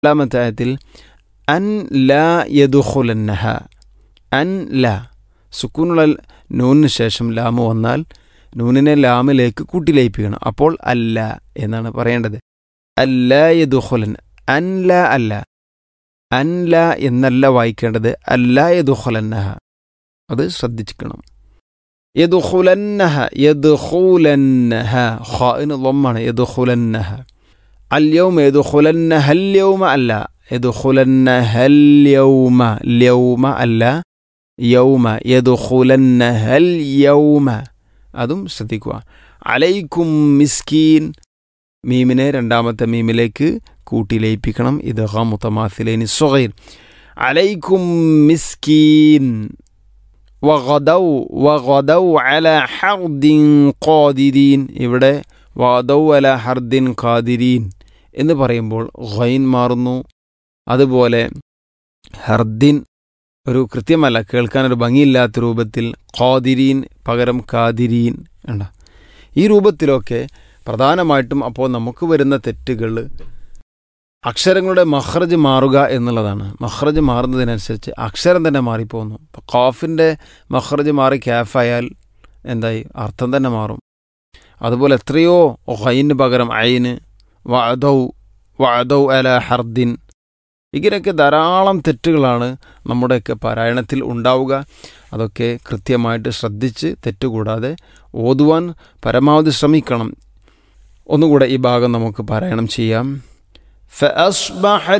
നാലാമത്തെ ആയത്തിൽ അൻ ലാ യദുഖുലന്നഹ അൻ ലാ സുക്കൂനുള്ള നൂനിന് ശേഷം ലാമ് വന്നാൽ നൂനിനെ ലാമിലേക്ക് കൂട്ടിലയിപ്പിക്കണം അപ്പോൾ അല്ല എന്നാണ് പറയേണ്ടത് അല്ല യദുഖുലൻ അൻ ല അല്ല അൻ ല എന്നല്ല വായിക്കേണ്ടത് അല്ല യദുഖുലന്നഹ അത് ശ്രദ്ധിച്ചിക്കണം യദുഖുലന്നഹ യദുഖുലന്നഹ ഖാഇന് ളമ്മാണ് യദുഖുലന്നഹ اليوم يدخلنها اليوم ألا يدخلنها اليوم اليوم ألا يوم يدخلنها اليوم അതും ശ്രദ്ധിക്കുക അലൈക്കും മിസ്കീൻ മീമിനെ രണ്ടാമത്തെ മീമിലേക്ക് കൂട്ടി ലയിപ്പിക്കണം ഇത് മുത്തമാസിലേനി സുഹൈർ അലൈക്കും മിസ്കീൻ വഗദൗ വഗദൗ അല ഹർദിൻ ഖാദിരീൻ ഇവിടെ വദൗ അല ഹർദിൻ ഖാദിരീൻ എന്ന് പറയുമ്പോൾ ഖൈൻ മാറുന്നു അതുപോലെ ഹർദിൻ ഒരു കൃത്യമല്ല കേൾക്കാൻ ഒരു ഭംഗിയില്ലാത്ത രൂപത്തിൽ ഖാദിരീൻ പകരം കാദിരീൻ വേണ്ട ഈ രൂപത്തിലൊക്കെ പ്രധാനമായിട്ടും അപ്പോൾ നമുക്ക് വരുന്ന തെറ്റുകൾ അക്ഷരങ്ങളുടെ മഹ്റജ് മാറുക എന്നുള്ളതാണ് മഹ്റജ് മാറുന്നതിനനുസരിച്ച് അക്ഷരം തന്നെ മാറിപ്പോകുന്നു ഇപ്പോൾ ഖാഫിൻ്റെ മഹ്റജ് മാറി ക്യാഫായാൽ എന്തായി അർത്ഥം തന്നെ മാറും അതുപോലെ എത്രയോ ഹൈന് പകരം അയിന് വഅദൗ വഅദൗ അല ഹർദിൻ ഇങ്ങനെയൊക്കെ ധാരാളം തെറ്റുകളാണ് നമ്മുടെയൊക്കെ പാരായണത്തിൽ ഉണ്ടാവുക അതൊക്കെ കൃത്യമായിട്ട് ശ്രദ്ധിച്ച് തെറ്റുകൂടാതെ ഓതുവാൻ പരമാവധി ശ്രമിക്കണം ഒന്നുകൂടെ ഈ ഭാഗം നമുക്ക് പാരായണം ചെയ്യാം فأصبحت